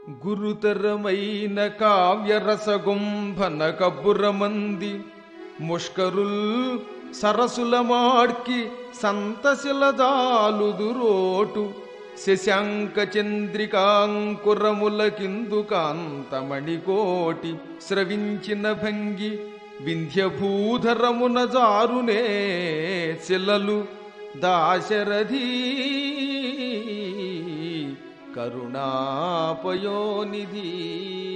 గురుతరమైన కావ్యరసగుంభన కబ్బురమంది ముష్కరుల్ సరసుల మాడ్కి సంతశిలదాలుదురోటు శశాంక చంద్రికాంకురముల కిందు కాంతమణికోటి స్రవించిన భంగి వింధ్యభూధరమున జారునే శిలలు దాశరథీ కరుణాపయోనిధి